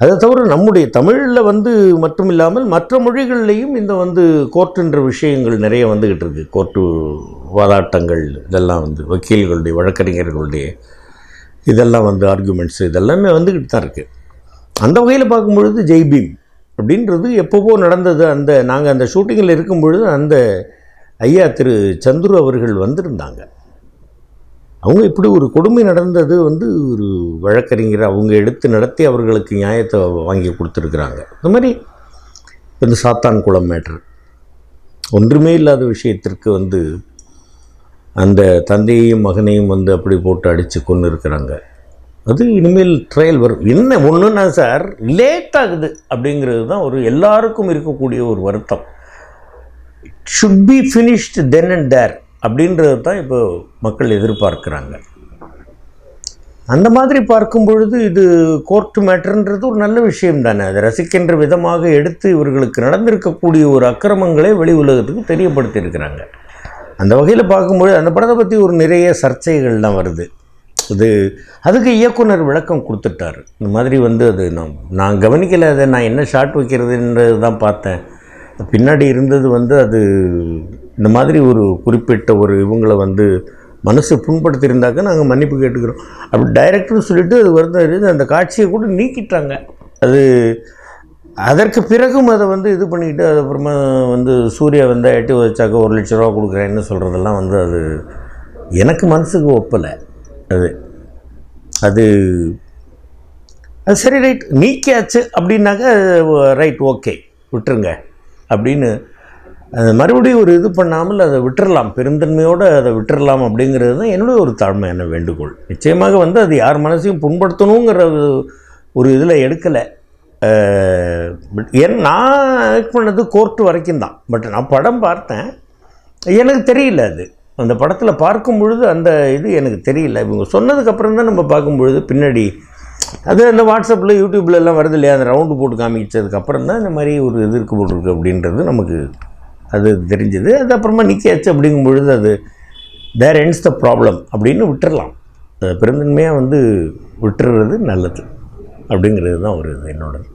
அதை தவிர நம்முடைய தமிழில் வந்து மட்டும் இல்லாமல் மற்ற மொழிகள்லேயும் இந்த வந்து கோர்ட்டுன்ற விஷயங்கள் நிறைய வந்துக்கிட்டு இருக்கு கோர்ட்டு வாதாட்டங்கள் இதெல்லாம் வந்து வக்கீல்களுடைய வழக்கறிஞர்களுடைய இதெல்லாம் வந்து ஆர்குமெண்ட்ஸ் இதெல்லாமே வந்துக்கிட்டு தான் இருக்குது அந்த வகையில் பார்க்கும்பொழுது ஜெய்பீம் அப்படின்றது எப்போவோ நடந்தது அந்த நாங்கள் அந்த ஷூட்டிங்கில் இருக்கும் பொழுது அந்த ஐயா திரு சந்துரு அவர்கள் வந்திருந்தாங்க அவங்க இப்படி ஒரு கொடுமை நடந்தது வந்து ஒரு வழக்கறிஞர் அவங்க எடுத்து நடத்தி அவர்களுக்கு நியாயத்தை வாங்கி கொடுத்துருக்குறாங்க இந்த மாதிரி இந்த சாத்தான் குளம் மேட்ரு ஒன்றுமே இல்லாத விஷயத்திற்கு வந்து அந்த தந்தையையும் மகனையும் வந்து அப்படி போட்டு அடித்து கொண்டு இருக்கிறாங்க அது இனிமேல் ட்ரையல் வரும் என்ன ஒன்றுன்னா சார் லேட் ஆகுது அப்படிங்கிறது தான் ஒரு எல்லாருக்கும் இருக்கக்கூடிய ஒரு வருத்தம் should be finished then and there அப்படின்றது தான் இப்போ மக்கள் எதிர்பார்க்குறாங்க அந்த மாதிரி பார்க்கும் பொழுது இது கோர்ட் மேட்டர்ன்றது ஒரு நல்ல விஷயம் தானே அதை ரசிக்கின்ற விதமாக எடுத்து இவர்களுக்கு நடந்திருக்கக்கூடிய ஒரு அக்கிரமங்களை வெளி உலகத்துக்கு தெரியப்படுத்தியிருக்கிறாங்க அந்த வகையில் பார்க்கும்பொழுது அந்த படத்தை பற்றி ஒரு நிறைய சர்ச்சைகள்லாம் வருது இது அதுக்கு இயக்குனர் விளக்கம் கொடுத்துட்டார் இந்த மாதிரி வந்து அது நான் நான் கவனிக்கலை அதை நான் என்ன ஷாட் வைக்கிறதுன்றது தான் பார்த்தேன் பின்னாடி இருந்தது வந்து அது இந்த மாதிரி ஒரு குறிப்பிட்ட ஒரு இவங்களை வந்து மனசு புண்படுத்தியிருந்தாக்க நாங்கள் மன்னிப்பு கேட்டுக்கிறோம் அப்படி டைரக்டர் சொல்லிட்டு அது வருத்தம் இருந்து அந்த காட்சியை கூட நீக்கிட்டாங்க அது அதற்கு பிறகும் அதை வந்து இது பண்ணிக்கிட்டு அதுக்கப்புறமா வந்து சூர்யா வந்து எட்டி வச்சாக்க ஒரு லட்ச ரூபா கொடுக்குறேன்னு சொல்கிறதெல்லாம் வந்து அது எனக்கு மனசுக்கு ஒப்பலை அது அது அது சரி ரைட் நீக்கியாச்சு அப்படின்னாக்க ரைட் ஓகே விட்டுருங்க அப்படின்னு அது மறுபடியும் ஒரு இது பண்ணாமல் அதை விட்டுறலாம் பெருந்தன்மையோடு அதை விட்டுறலாம் அப்படிங்கிறது தான் என்னுடைய ஒரு தாழ்மையான வேண்டுகோள் நிச்சயமாக வந்து அது யார் மனசையும் புண்படுத்தணுங்கிற ஒரு- ஒரு இதில் எடுக்கலை ஏன் நான் ஆக்ட் பண்ணது கோர்ட்டு வரைக்கும் தான் பட் நான் படம் பார்த்தேன் எனக்கு தெரியல அது அந்த படத்தில் பார்க்கும் பொழுது அந்த இது எனக்கு தெரியல இவங்க சொன்னதுக்கப்புறம் தான் நம்ம பார்க்கும் பொழுது பின்னாடி அது அந்த வாட்ஸ்அப்பில் யூடியூப்ல எல்லாம் வருது இல்லையா அந்த ரவுண்டு போட்டு காமிச்சதுக்கப்புறம் தான் இந்த மாதிரி ஒரு இது இருக்கு போட்டிருக்கு அப்படின்றது நமக்கு அது தெரிஞ்சது அது அப்புறமா நிற்காச்சு அப்படிங்கும் பொழுது அது தேர் எண்ட்ஸ் த ப்ராப்ளம் அப்படின்னு விட்டுறலாம் அது பெருந்தன்மையாக வந்து விட்டுறது நல்லது அப்படிங்கிறது தான் ஒரு இது என்னோட